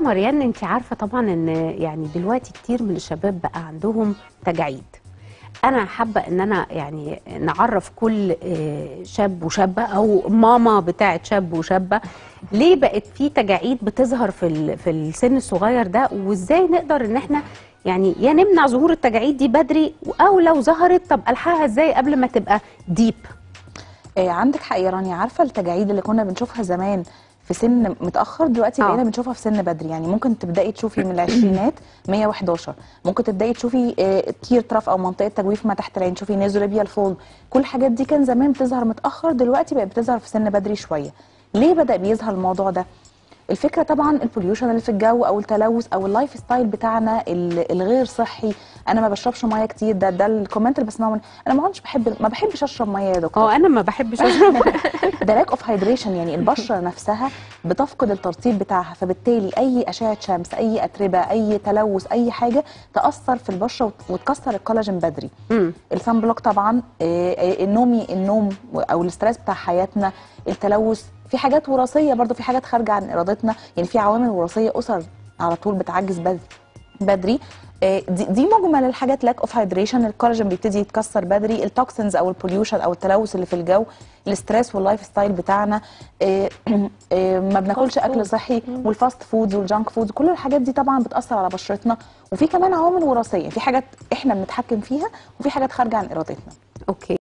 مريان انت عارفه طبعا ان يعني دلوقتي كتير من الشباب بقى عندهم تجاعيد انا حابه ان انا يعني نعرف كل آه، شاب وشابه او ماما بتاعت شاب وشابه ليه بقت في تجاعيد بتظهر في ال- في السن الصغير ده وازاي نقدر ان احنا يعني يا نمنع ظهور التجاعيد دي بدري او لو ظهرت طب الحقها ازاي قبل ما تبقى ديب آه، عندك حق يا رانيا عارفه التجاعيد اللي كنا بنشوفها زمان في سن متاخر دلوقتي آه. بقينا بنشوفها في سن بدري يعني ممكن تبداي تشوفي من العشرينات 111 ممكن تبداي تشوفي آه، تير ترف او منطقه تجويف ما تحت العين تشوفي نيزوليبيال فولد كل الحاجات دي كان زمان بتظهر متاخر دلوقتي بقت بتظهر في سن بدري شويه ليه بدا بيظهر الموضوع ده الفكره طبعا البوليوشن اللي في الجو او التلوث او اللايف ستايل بتاعنا ال- الغير صحي انا ما بشربش ميه كتير ده ده الكومنت اللي بسمعه من انا ما كنتش بحب ما بحبش اشرب ميه يا دكتور اه انا ما بحبش اشرب ده لاك اوف هايدريشن يعني البشره نفسها بتفقد الترطيب بتاعها فبالتالي اي اشعه شمس اي اتربه اي تلوث اي حاجه تاثر في البشره وت- وتكسر الكولاجين بدري مم. السان بلوك طبعا آه، آه، النومي النوم او الاسترس بتاع حياتنا التلوث في حاجات وراثيه برضو في حاجات خارجه عن ارادتنا يعني في عوامل وراثيه اسر على طول بتعجز بدري بدري آه، دي, دي مجمل الحاجات لاك اوف هايدريشن الكولاجين بيبتدي يتكسر بدري التوكسينز او البوليوشن او التلوث اللي في الجو الاسترس واللايف ستايل بتاعنا آه، آه، ما بناكلش فود. اكل صحي والفاست فودز والجانك فودز كل الحاجات دي طبعا بتاثر على بشرتنا وفي كمان عوامل وراثيه في حاجات احنا بنتحكم فيها وفي حاجات خارجه عن ارادتنا اوكي